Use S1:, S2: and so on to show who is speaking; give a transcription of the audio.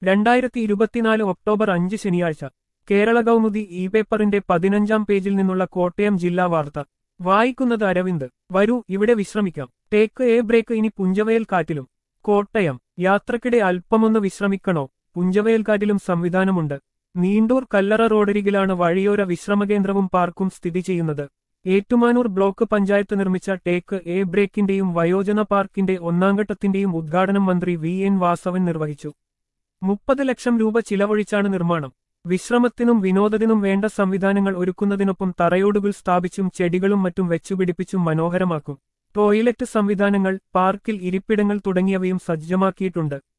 S1: രണ്ടായിരത്തി ഇരുപത്തിനാല് ഒക്ടോബർ അഞ്ച് ശനിയാഴ്ച കേരള കൗമുദി ഇ പേപ്പറിന്റെ പതിനഞ്ചാം പേജിൽ നിന്നുള്ള കോട്ടയം ജില്ലാ വാർത്ത വായിക്കുന്നത് അരവിന്ദ് വരൂ ഇവിടെ വിശ്രമിക്കാം ടേക്ക് എ ബ്രേക്ക് ഇനി പുഞ്ചവയൽ കാറ്റിലും കോട്ടയം യാത്രക്കിടെ അല്പമൊന്ന് വിശ്രമിക്കണോ പുഞ്ചവയൽ കാറ്റിലും സംവിധാനമുണ്ട് നീണ്ടൂർ കല്ലറ റോഡരികിലാണ് വഴിയോര വിശ്രമകേന്ദ്രവും പാർക്കും സ്ഥിതി ചെയ്യുന്നത് ഏറ്റുമാനൂർ ബ്ലോക്ക് പഞ്ചായത്ത് നിർമ്മിച്ച ടേക്ക് എ ബ്രേക്കിന്റെയും വയോജന പാർക്കിന്റെ ഒന്നാംഘട്ടത്തിന്റെയും ഉദ്ഘാടനം മന്ത്രി വി എൻ വാസവൻ നിർവഹിച്ചു മുപ്പത് ലക്ഷം രൂപ ചിലവഴിച്ചാണ് നിർമ്മാണം വിശ്രമത്തിനും വിനോദത്തിനും വേണ്ട സംവിധാനങ്ങൾ ഒരുക്കുന്നതിനൊപ്പം തറയോടുകൾ സ്ഥാപിച്ചും ചെടികളും മറ്റും വെച്ചുപിടിപ്പിച്ചും മനോഹരമാക്കും ടോയ്ലറ്റ് സംവിധാനങ്ങൾ പാർക്കിൽ ഇരിപ്പിടങ്ങൾ തുടങ്ങിയവയും സജ്ജമാക്കിയിട്ടുണ്ട്